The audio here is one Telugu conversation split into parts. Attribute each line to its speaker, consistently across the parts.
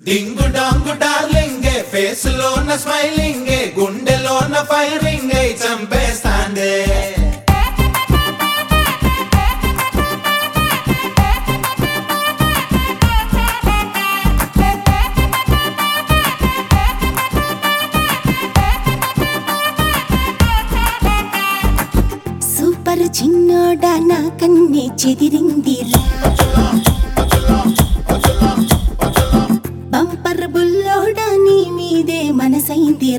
Speaker 1: డింగు డాంగు డార్లింగ్ ఫేస్ లోన స్మైలింగ్ గుండెలోన ఫైరింగ్ చంపేస్తాండే
Speaker 2: సూపర్ చిన్నోడా నా కన్నే చెదిరింది బంపర్ బుల్లోడా నీ మీదే మనసైంది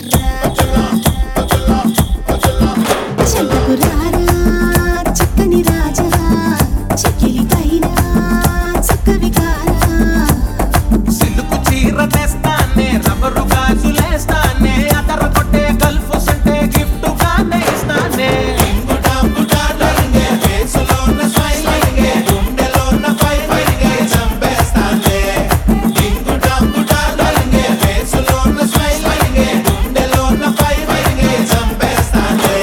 Speaker 2: చెల్లకు రారా చక్కని రాజా చెక్కిలి పైన చక్కవి కారా
Speaker 1: సిల్కు చీర తెస్తానే రబ్బరు గాజులేస్తానే అదర కొట్టే గల్ఫ్ సంటే గిఫ్ట్ గానే ఇస్తానే డింగు డాంగు డార్లింగ్ ఫేస్ లోన స్మైలింగ్ గుండెలోన ఫైరింగ్ చంపేస్తాండే డింగు డాంగు డార్లింగ్ ఫేస్ లోన స్మైలింగ్ గుండెలోన ఫైరింగ్ చంపేస్తాండే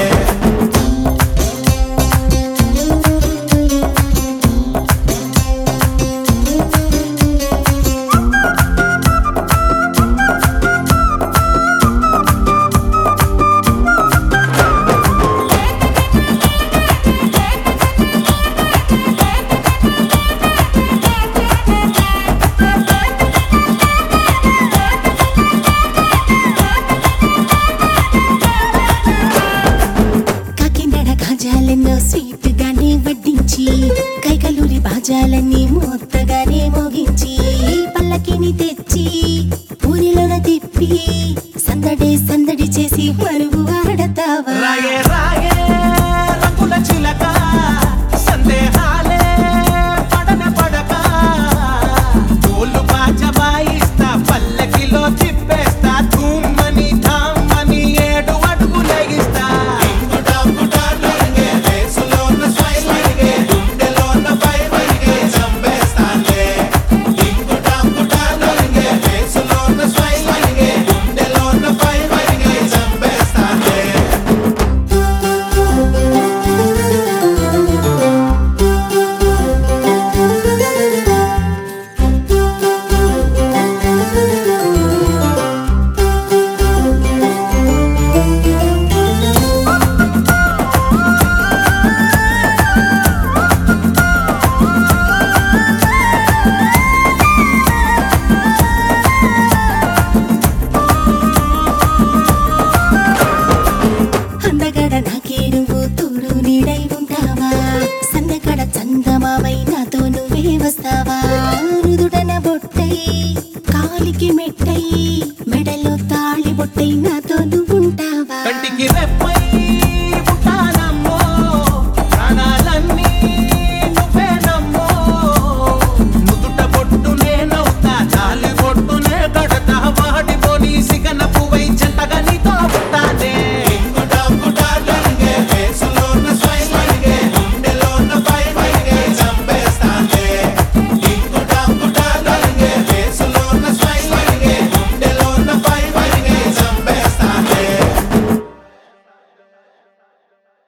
Speaker 2: కాకినాడ గాజాలెన్నో స్వీట్ గానే వడ్డించి కైకలూరి బాజాలన్నీ మొత్తగానే మోగించి పల్లకిని తెచ్చి ఊరిలోన తిప్పి సందడి సందడి చేసి మరుగు ఆడతావా
Speaker 1: రాయే రాయే రంగుల చిలక సందేహాలే పడన పడక తోలు బాజ వాయిస్తా పల్లకిలో తిప్పేస్తా ధూమ్మని ధామ్మని ఏడు అడుగు లెగిస్తా చంపేస్తానే
Speaker 2: అందగడ నాకే నువ్వు తోడు నీడై ఉంటావా సందగడ చందమావై నాతో నువ్వే వస్తావా రుదుడన బొట్టై కాలికి మెట్టై మెడలో